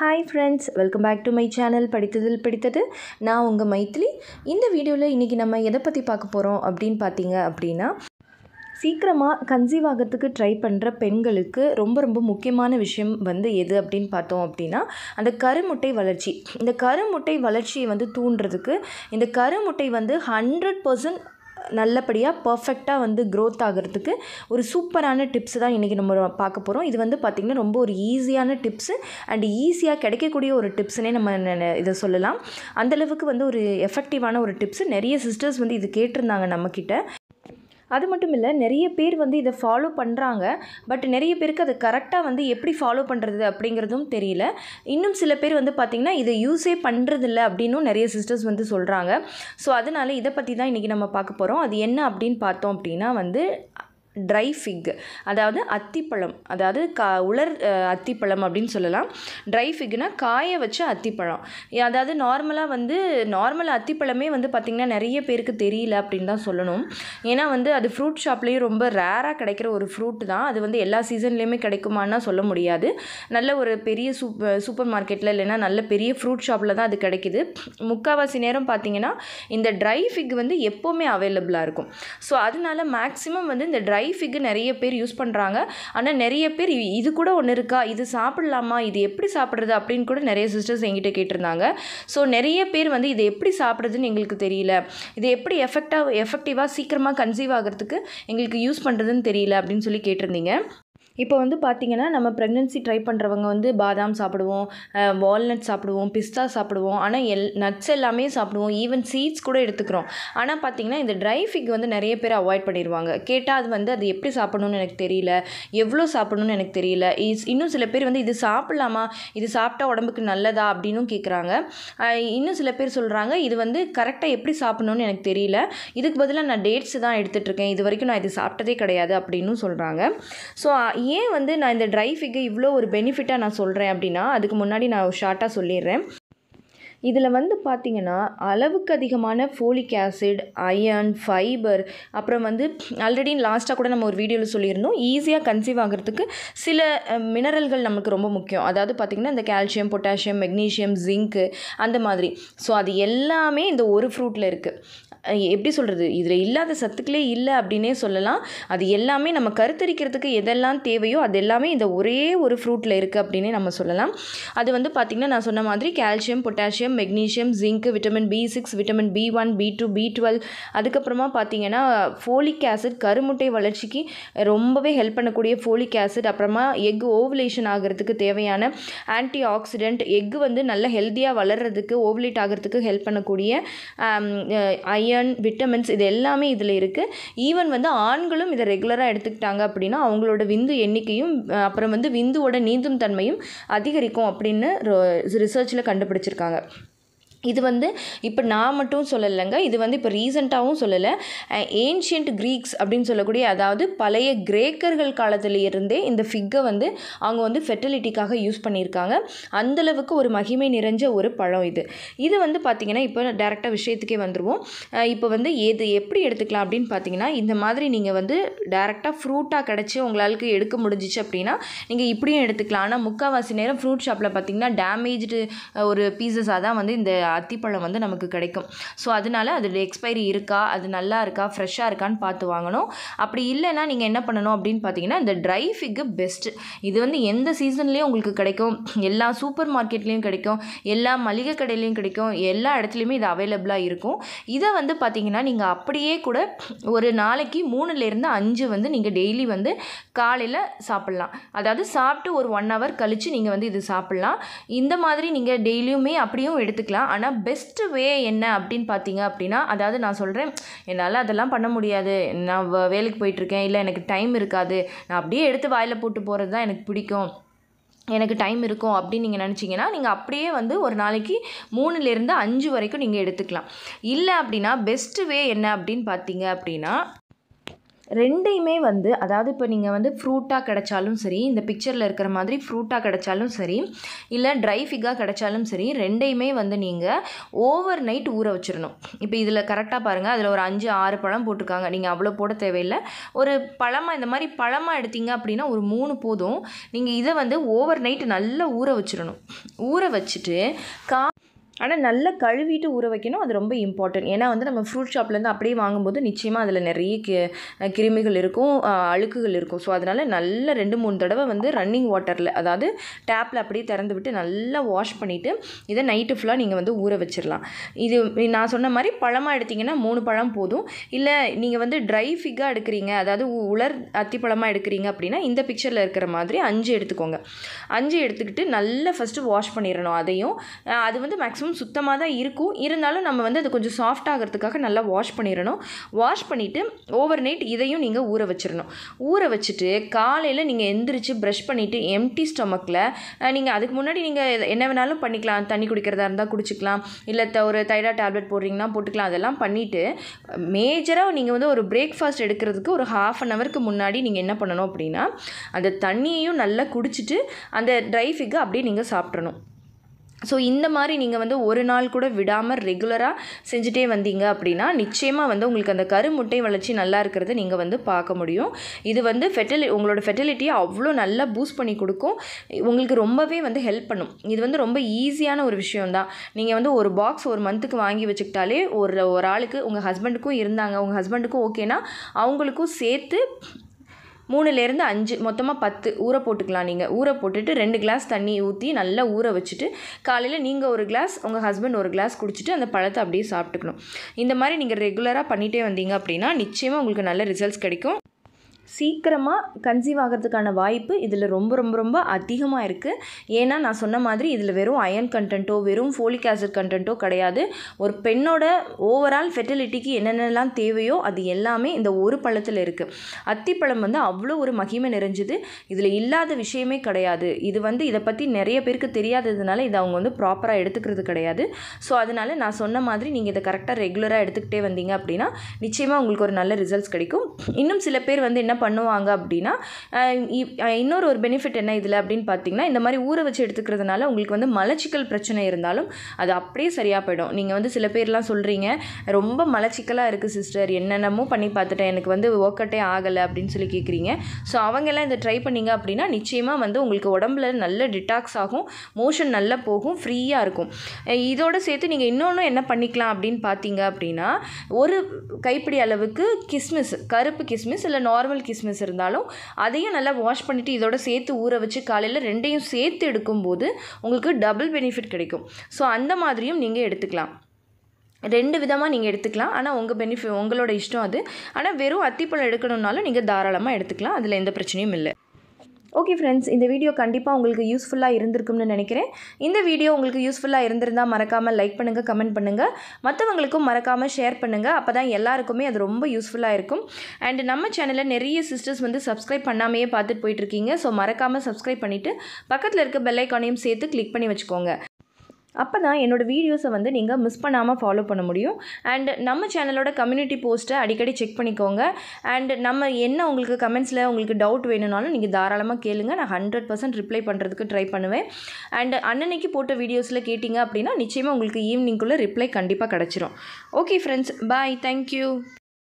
hi friends welcome back to my channel படித்ததில் பிடித்தது நான் உங்கள் மைத்திலி இந்த வீடியோவில் இன்றைக்கி நம்ம எதை பற்றி பார்க்க போகிறோம் அப்படின்னு பார்த்தீங்க அப்படின்னா சீக்கிரமாக கன்சீவ் ஆகிறதுக்கு ட்ரை பண்ணுற பெண்களுக்கு ரொம்ப ரொம்ப முக்கியமான விஷயம் வந்து எது அப்படின்னு பார்த்தோம் அப்படின்னா அந்த கருமுட்டை வளர்ச்சி இந்த கருமுட்டை வளர்ச்சியை வந்து தூண்டுறதுக்கு இந்த கருமுட்டை வந்து ஹண்ட்ரட் பர்சன்ட் நல்லபடியாக பர்ஃபெக்டாக வந்து க்ரோத் ஆகிறதுக்கு ஒரு சூப்பரான டிப்ஸ் தான் இன்றைக்கி நம்ம பார்க்க போகிறோம் இது வந்து பார்த்திங்கன்னா ரொம்ப ஒரு ஈஸியான டிப்ஸு அண்ட் ஈஸியாக கிடைக்கக்கூடிய ஒரு டிப்ஸ்னே நம்ம நெ- நெ- இதை சொல்லலாம் அந்தளவுக்கு வந்து ஒரு எஃபெக்டிவான ஒரு டிப்ஸு நிறைய சிஸ்டர்ஸ் வந்து இது கேட்டிருந்தாங்க நம்மக்கிட்ட அது மட்டும் இல்லை நிறைய பேர் வந்து இதை ஃபாலோ பண்ணுறாங்க பட் நிறைய பேருக்கு அதை கரெக்டாக வந்து எப்படி ஃபாலோ பண்ணுறது அப்படிங்கிறதும் தெரியல இன்னும் சில பேர் வந்து பார்த்திங்கன்னா இதை யூஸே பண்ணுறதில்ல அப்படின்னும் நிறைய சிஸ்டர்ஸ் வந்து சொல்கிறாங்க ஸோ அதனால் இதை பற்றி தான் இன்றைக்கி நம்ம பார்க்க போகிறோம் அது என்ன அப்படின்னு பார்த்தோம் அப்படின்னா வந்து ட்ரை ஃபிக் அதாவது அத்திப்பழம் அதாவது கா உலர் அஹ், அத்திப்பழம் அப்படின்னு சொல்லலாம் ட்ரை ஃபிக்னா காய வச்ச அத்திப்பழம் ஏ, அதாவது நார்மலாக வந்து நார்மல் அத்திப்பழமே வந்து பார்த்திங்கன்னா நிறைய பேருக்கு தெரியல அப்படின்னு தான் சொல்லணும் ஏன்னா வந்து அது ஃப்ரூட் ஷாப்லேயும் ரொம்ப ரேராக கிடைக்கிற ஒரு ஃப்ரூட் தான் அது வந்து எல்லா சீசன்லேயுமே கிடைக்குமான்னா சொல்ல முடியாது நல்ல ஒரு பெரிய சூப் சூப்பர் மார்க்கெட்டில் இல்லைன்னா நல்ல பெரிய ஃப்ரூட் ஷாப்பில் தான் அது கிடைக்குது முக்கால்வாசி நேரம் பார்த்தீங்கன்னா இந்த ட்ரை ஃபிக் வந்து எப்போவுமே அவைலபிளாக இருக்கும் ஸோ அதனால மேக்ஸிமம் வந்து இந்த ட்ரை ஃபிக் நிறைய பேர் யூஸ் பண்ணுறாங்க ஆனால் நிறைய பேர் இ- இது கூட ஒன்று இருக்கா இது சாப்பிடலாமா இது எப்படி சாப்பிட்றது அப்படின்னு கூட நிறைய சிஸ்டர்ஸ் என்கிட்ட கேட்டிருந்தாங்க ஸோ நிறைய பேர் வந்து இதை எப்படி சாப்பிட்றதுன்னு எங்களுக்கு தெரியல இது எப்படி எஃபெக்டாக எஃபெக்டிவாக சீக்கிரமாக கன்சீவ் ஆகிறதுக்கு எங்களுக்கு யூஸ் பண்ணுறதுன்னு தெரியல அப்படின்னு சொல்லி கேட்டிருந்தீங்க இப்போ வந்து பார்த்தீங்கன்னா நம்ம ப்ரெக்னென்சி ட்ரை பண்ணுறவங்க வந்து பாதாம் சாப்பிடுவோம் வால்நட் சாப்பிடுவோம் பிஸ்தா சாப்பிடுவோம் ஆனால் எல் நட்ஸ் எல்லாமே சாப்பிடுவோம் ஈவன் சீட்ஸ் கூட எடுத்துக்கிறோம் ஆனால் பார்த்தீங்கன்னா இந்த ட்ரை ஃபிக் வந்து நிறைய பேர் அவாய்ட் பண்ணிடுவாங்க கேட்டால் அது வந்து அது எப்படி சாப்பிடணும்னு எனக்கு தெரியல எவ்வளோ சாப்பிடணும்னு எனக்கு தெரியல இஸ் இன்னும் சில பேர் வந்து இது சாப்பிடலாமா இது சாப்பிட்டா உடம்புக்கு நல்லதா அப்படின்னும் கேட்குறாங்க இன்னும் சில பேர் சொல்கிறாங்க இது வந்து கரெக்டாக எப்படி சாப்பிடணும்னு எனக்கு தெரியல இதுக்கு பதிலாக நான் டேட்ஸ் தான் எடுத்துகிட்டு இருக்கேன் இது வரைக்கும் நான் இது சாப்பிட்டதே கிடையாது அப்படின்னும் சொல்கிறாங்க ஸோ ஏன் வந்து நான் இந்த ட்ரை ஃபிக்கை இவ்வளோ ஒரு பெனிஃபிட்டாக நான் சொல்கிறேன் அப்படின்னா அதுக்கு முன்னாடி நான் ஷார்ட்டாக சொல்லிடுறேன் இதில் வந்து பார்த்திங்கன்னா அளவுக்கு அதிகமான ஃபோலிக் ஆசிட் அயர்ன் ஃபைபர் அப்புறம் வந்து ஆல்ரெடி லாஸ்ட்டாக கூட நம்ம ஒரு வீடியோவில் சொல்லியிருந்தோம் ஈஸியாக கன்சீவ் ஆகிறதுக்கு சில மினரல்கள் நமக்கு ரொம்ப முக்கியம் அதாவது பார்த்திங்கன்னா இந்த கால்சியம் பொட்டாசியம் மெக்னீஷியம் ஜிங்க்கு அந்த மாதிரி ஸோ அது எல்லாமே இந்த ஒரு ஃப்ரூட்டில் இருக்குது எப்படி சொல்கிறது இதில் இல்லாத சத்துக்களே இல்லை அப்படின்னே சொல்லலாம் அது எல்லாமே நம்ம கருத்தரிக்கிறதுக்கு எதெல்லாம் தேவையோ அது எல்லாமே இந்த ஒரே ஒரு ஃப்ரூட்டில் இருக்குது அப்படின்னே நம்ம சொல்லலாம் அது வந்து பார்த்திங்கன்னா நான் சொன்ன மாதிரி calcium potassium magnesium zinc vitamin B six vitamin B one B two B twelve அதுக்கப்புறமா பார்த்தீங்கன்னா ஃபோலிக் ஆசிட் கருமுட்டை வளர்ச்சிக்கு ரொம்பவே ஹெல்ப் பண்ணக்கூடிய ஃபோலிக் ஆசிட் அப்புறமா எக் ஓவலேஷன் ஆகிறதுக்கு தேவையான ஆன்டி ஆக்சிடென்ட் எக் வந்து நல்ல ஹெல்த்தியாக வளர்கிறதுக்கு ஓவலேட் ஆகிறதுக்கு ஹெல்ப் பண்ணக்கூடிய அயர்ன் விட்டமின்ஸ் இது எல்லாமே இதில் இருக்குது ஈவன் வந்து ஆண்களும் இதை ரெகுலராக எடுத்துக்கிட்டாங்க அப்படின்னா அவங்களோட விந்து எண்ணிக்கையும் அஹ், அப்புறம் வந்து விந்துவோட நீந்தும் தன்மையும் அதிகரிக்கும் அப்படின்னு ரிசர்ச்சில் கண்டுபிடிச்சிருக்காங்க இது வந்து இப்போ நான் மட்டும் சொல்லலைங்க இது வந்து இப்போ ரீசெண்டாகவும் சொல்லலை ஏன்ஷியன்ட் க்ரீக்ஸ் அப்படின்னு சொல்லக்கூடிய அதாவது பழைய கிரேக்கர்கள் காலத்துல இருந்தே இந்த ஃபிக்கை வந்து அவங்க வந்து ஃபெர்டிலிட்டிக்காக யூஸ் பண்ணியிருக்காங்க அந்தளவுக்கு ஒரு மகிமை நிறைஞ்ச ஒரு பழம் இது இது வந்து பார்த்திங்கன்னா இப்போ டேரெக்டாக விஷயத்துக்கே வந்துடுவோம் அஹ் இப்போ வந்து எது எப்படி எடுத்துக்கலாம் அப்படின்னு பார்த்தீங்கன்னா இந்த மாதிரி நீங்கள் வந்து டேரெக்டாக ஃப்ரூட்டாக கிடச்சி உங்களுக்கு எடுக்க முடிஞ்சிச்சு அப்படின்னா நீங்கள் இப்படியும் எடுத்துக்கலாம் ஆனால் முக்கால்வாசி நேரம் ஃப்ரூட் ஷாப்பில் பார்த்தீங்கன்னா டேமேஜ்டு ஒரு பீசஸாக தான் வந்து இந்த அத்திப்பழம் வந்து நமக்கு கிடைக்கும் ஸோ அதனால அதோட எக்ஸ்பைரி இருக்கா அது நல்லா இருக்கா ஃப்ரெஷ்ஷாக இருக்கான்னு பார்த்து வாங்கணும் அப்படி இல்லைன்னா நீங்கள் என்ன பண்ணணும் அப்படின்னு பார்த்தீங்கன்னா இந்த ட்ரை ஃபிக்கு பெஸ்ட்டு இது வந்து எந்த சீசன்லேயும் உங்களுக்கு கிடைக்கும் எல்லா சூப்பர் மார்க்கெட்லேயும் கிடைக்கும் எல்லா மளிகை கடையிலையும் கிடைக்கும் எல்லா இடத்துலையுமே இது அவைலபிளாக இருக்கும் இதை வந்து பார்த்தீங்கன்னா நீங்கள் அப்படியே கூட ஒரு நாளைக்கு மூணுலேருந்து அஞ்சு வந்து நீங்கள் டெய்லி வந்து காலையில் சாப்பிட்லாம் அதாவது சாப்பிட்டு ஒரு ஒன் ஹவர் கழித்து நீங்கள் வந்து இது சாப்பிட்லாம் இந்த மாதிரி நீங்கள் டெய்லியுமே அப்படியும் எடுத்துக்கலாம் ஆனால் பெஸ்ட்டு வே என்ன அப்படின்னு பார்த்தீங்க அப்படின்னா அதாவது நான் சொல்கிறேன் என்னால் அதெல்லாம் பண்ண முடியாது நான் வ- வேலைக்கு போயிட்டுருக்கேன் இல்லை எனக்கு டைம் இருக்காது நான் அப்படியே எடுத்து வாயில் போட்டு போகிறது தான் எனக்கு பிடிக்கும் எனக்கு டைம் இருக்கும் அப்படின்னு நீங்கள் நினச்சிங்கன்னா நீங்கள் அப்படியே வந்து ஒரு நாளைக்கு மூணுலேருந்து அஞ்சு வரைக்கும் நீங்கள் எடுத்துக்கலாம் இல்லை அப்படின்னா பெஸ்ட்டு வே என்ன அப்படின்னு பார்த்தீங்க அப்படின்னா ரெண்டையுமே வந்து அதாவது இப்போ நீங்கள் வந்து ஃப்ரூட்டாக கிடைச்சாலும் சரி இந்த பிக்சரில் இருக்கிற மாதிரி ஃப்ரூட்டாக கிடைச்சாலும் சரி இல்லை ட்ரை ஃபிக்காக கிடைச்சாலும் சரி ரெண்டையுமே வந்து நீங்கள் ஓவர் நைட் ஊற வச்சிடணும் இப்போ இதில் கரெக்டாக பாருங்கள் அதில் ஒரு அஞ்சு ஆறு பழம் போட்டிருக்காங்க நீங்கள் அவ்வளோ போட தேவையில்லை ஒரு பழமாக இந்த மாதிரி பழமாக எடுத்தீங்க அப்படின்னா ஒரு மூணு போதும் நீங்கள் இதை வந்து ஓவர் நைட் நல்லா ஊற வச்சிடணும் ஊற வச்சுட்டு கா ஆனால் நல்லா கழுவிட்டு ஊற வைக்கணும் அது ரொம்ப இம்பார்ட்டன்ட் ஏன்னா வந்து நம்ம ஃப்ரூட் ஷாப்லேருந்து அப்படியே வாங்கும்போது நிச்சயமாக அதில் நிறைய கி கிருமிகள் இருக்கும் அஹ், அழுக்குகள் இருக்கும் ஸோ அதனால் நல்ல ரெண்டு மூணு தடவை வந்து ரன்னிங் வாட்டரில் அதாவது டேப்பில் அப்படியே திறந்து விட்டு நல்லா வாஷ் பண்ணிவிட்டு இதை நைட்டு ஃபுல்லாக நீங்கள் வந்து ஊற வச்சிடலாம் இது நான் சொன்ன மாதிரி பழமாக எடுத்தீங்கன்னா மூணு பழம் போதும் இல்லை நீங்கள் வந்து ட்ரை ஃபிக்காக எடுக்கிறீங்க அதாவது உ- உலர் அத்திப்பழமாக எடுக்கிறீங்க அப்படின்னா இந்த பிக்சரில் இருக்கிற மாதிரி அஞ்சு எடுத்துக்கோங்க அஞ்சு எடுத்துக்கிட்டு நல்லா ஃபஸ்ட்டு வாஷ் பண்ணிடணும் அதையும் அஹ் அது வந்து மேக்ஸிமம் சுத்தமாக தான் இருக்கும் இருந்தாலும் நம்ம வந்து அது கொஞ்சம் சாஃப்ட் ஆகிறதுக்காக நல்லா வாஷ் பண்ணிடணும் வாஷ் பண்ணிவிட்டு ஓவர் நைட் இதையும் நீங்கள் ஊற வச்சிடணும் ஊற வச்சுட்டு காலையில் நீங்கள் எந்திரிச்சு ப்ரஷ் பண்ணிவிட்டு எம்டி ஸ்டொமக்கில் நீங்கள் அதுக்கு முன்னாடி நீங்கள் என்ன வேணாலும் பண்ணிக்கலாம் தண்ணி குடிக்கிறதா இருந்தால் குடிச்சிக்கலாம் இல்லை த ஒரு தைராய்டு டேப்லெட் போடுறீங்கன்னா போட்டுக்கலாம் அதெல்லாம் பண்ணிவிட்டு மேஜராக நீங்கள் வந்து ஒரு பிரேக்ஃபாஸ்ட் எடுக்கிறதுக்கு ஒரு ஹாஃப் அன் ஹவருக்கு முன்னாடி நீங்கள் என்ன பண்ணணும் அப்படின்னா அந்த தண்ணியையும் நல்லா குடிச்சிட்டு அந்த ட்ரை ஃபிக்கை அப்படியே நீங்கள் சாப்பிட்றணும் ஸோ இந்த மாதிரி நீங்கள் வந்து ஒரு நாள் கூட விடாமல் ரெகுலராக செஞ்சுட்டே வந்தீங்க அப்படின்னா நிச்சயமாக வந்து உங்களுக்கு அந்த கருமுட்டை வளர்ச்சி நல்லா இருக்கிறத நீங்கள் வந்து பார்க்க முடியும் இது வந்து ஃபெர்டிலி உங்களோட ஃபெர்டிலிட்டியை அவ்வளோ நல்லா பூஸ்ட் பண்ணி கொடுக்கும் உங்களுக்கு ரொம்பவே வந்து ஹெல்ப் பண்ணும் இது வந்து ரொம்ப ஈஸியான ஒரு விஷயம் தான் நீங்கள் வந்து ஒரு பாக்ஸ் ஒரு மந்த்துக்கு வாங்கி வச்சுக்கிட்டாலே ஒரு ஒரு ஆளுக்கு உங்கள் ஹஸ்பண்டுக்கும் இருந்தாங்க உங்கள் ஹஸ்பண்டுக்கும் ஓகேனா அவங்களுக்கும் சேர்த்து மூணுலேருந்து அஞ்சு மொத்தமாக பத்து ஊற போட்டுக்கலாம் நீங்கள் ஊற போட்டுட்டு ரெண்டு கிளாஸ் தண்ணி ஊற்றி நல்லா ஊற வச்சுட்டு காலையில் நீங்கள் ஒரு கிளாஸ் உங்கள் ஹஸ்பண்ட் ஒரு கிளாஸ் குடிச்சிட்டு அந்த பழத்தை அப்படியே சாப்பிட்டுக்கணும் இந்த மாதிரி நீங்கள் ரெகுலராக பண்ணிகிட்டே வந்தீங்க அப்படின்னா நிச்சயமாக உங்களுக்கு நல்ல ரிசல்ட்ஸ் கிடைக்கும் சீக்கிரமாக கன்சீவ் ஆகிறதுக்கான வாய்ப்பு இதில் ரொம்ப ரொம்ப ரொம்ப அதிகமாக இருக்குது ஏன்னா நான் சொன்ன மாதிரி இதில் வெறும் அயன் கண்டென்ட்டோ வெறும் ஃபோலிக் ஆசிட் கண்டென்ட்டோ கிடையாது ஒரு பெண்ணோட ஓவரால் ஃபெர்டிலிட்டிக்கு என்னென்னலாம் தேவையோ அது எல்லாமே இந்த ஒரு பழத்தில் இருக்குது அத்திப்பழம் வந்து அவ்வளோ ஒரு மகிமை நிறைஞ்சது இதில் இல்லாத விஷயமே கிடையாது இது வந்து இதை பற்றி நிறைய பேருக்கு தெரியாததுனால இதை அவங்க வந்து ப்ராப்பராக எடுத்துக்கிறது கிடையாது ஸோ அதனால நான் சொன்ன மாதிரி நீங்கள் இதை கரெக்டாக ரெகுலராக எடுத்துக்கிட்டே வந்தீங்க அப்படின்னா நிச்சயமாக உங்களுக்கு ஒரு நல்ல ரிசல்ட்ஸ் கிடைக்கும் இன்னும் சில பேர் வந்து என்ன பண்ணுவாங்க அப்படின்னா அஹ் இ- அஹ் இன்னொரு ஒரு பெனிஃபிட் என்ன இதில் அப்படின்னு பார்த்தீங்கன்னா இந்த மாதிரி ஊற வச்சு எடுத்துக்கிறதுனால உங்களுக்கு வந்து மலச்சிக்கல் பிரச்சனை இருந்தாலும் அது அப்படியே சரியாக போயிடும் நீங்கள் வந்து சில பேர்லாம் சொல்கிறீங்க ரொம்ப மலச்சிக்கலாக இருக்குது சிஸ்டர் என்னென்னமோ பண்ணி பார்த்துட்டேன் எனக்கு வந்து ஒர்க் அவுட்டே ஆகலை அப்படின்னு சொல்லி கேட்குறீங்க ஸோ அவங்கெல்லாம் இதை ட்ரை பண்ணீங்க அப்படின்னா நிச்சயமாக வந்து உங்களுக்கு உடம்புல நல்ல டிடாக்ஸ் ஆகும் மோஷன் நல்லா போகும் ஃப்ரீயாக இருக்கும் அஹ் இதோட சேர்த்து நீங்கள் இன்னொன்று என்ன பண்ணிக்கலாம் அப்படின்னு பார்த்தீங்க அப்படின்னா ஒரு கைப்பிடி அளவுக்கு கிஸ்மிஸ் கருப்பு கிஸ்மிஸ் இல்லை நார்மல் கிஸ்மிஸ் இருந்தாலும் அதையும் நல்லா வாஷ் பண்ணிவிட்டு இதோட சேர்த்து ஊற வச்சு காலையில் ரெண்டையும் சேர்த்து எடுக்கும்போது உங்களுக்கு டபுள் பெனிஃபிட் கிடைக்கும் ஸோ அந்த மாதிரியும் நீங்கள் எடுத்துக்கலாம் ரெண்டு விதமாக நீங்கள் எடுத்துக்கலாம் ஆனால் உங்கள் பெனிஃபிட் உங்களோட இஷ்டம் அது ஆனால் வெறும் அத்திப்பழம் எடுக்கணுன்னாலும் நீங்கள் தாராளமாக எடுத்துக்கலாம் அதில் எந்த பிரச்சனையும் இல்லை ஓகே ஃப்ரெண்ட்ஸ் இந்த வீடியோ கண்டிப்பாக உங்களுக்கு யூஸ்ஃபுல்லாக இருந்திருக்கும்னு நினைக்கிறேன் இந்த வீடியோ உங்களுக்கு யூஸ்ஃபுல்லாக இருந்திருந்தால் மறக்காமல் லைக் பண்ணுங்கள் கமெண்ட் பண்ணுங்கள் மற்றவங்களுக்கும் மறக்காமல் ஷேர் பண்ணுங்கள் அப்போ தான் எல்லாருக்குமே அது ரொம்ப யூஸ்ஃபுல்லாக இருக்கும் அண்ட் நம்ம சேனலில் நிறைய சிஸ்டர்ஸ் வந்து சப்ஸ்கிரைப் பண்ணாமையே பார்த்துட்டு போயிட்டுருக்கீங்க ஸோ மறக்காமல் சப்ஸ்கிரைப் பண்ணிவிட்டு பக்கத்தில் இருக்க பெல் ஐக்கானையும் சேர்த்து கிளிக் பண்ணி வச்சுக்கோங்க அப்போ தான் என்னோடய வீடியோஸை வந்து நீங்கள் மிஸ் பண்ணாமல் ஃபாலோ பண்ண முடியும் அண்ட் நம்ம சேனலோட கம்யூனிட்டி போஸ்ட்டை அடிக்கடி செக் பண்ணிக்கோங்க அண்ட் நம்ம என்ன உங்களுக்கு கமெண்ட்ஸில் உங்களுக்கு டவுட் வேணும்னாலும் நீங்கள் தாராளமாக கேளுங்க நான் ஹண்ட்ரட் பர்சன்ட் ரிப்ளை பண்ணுறதுக்கு ட்ரை பண்ணுவேன் அண்ட் அன்னன்னைக்கு போட்ட வீடியோஸில் கேட்டிங்க அப்படின்னா நிச்சயமாக உங்களுக்கு ஈவினிங்குள்ளே ரிப்ளை கண்டிப்பாக கிடச்சிரும் ஓகே ஃப்ரெண்ட்ஸ் பாய் தேங்க்யூ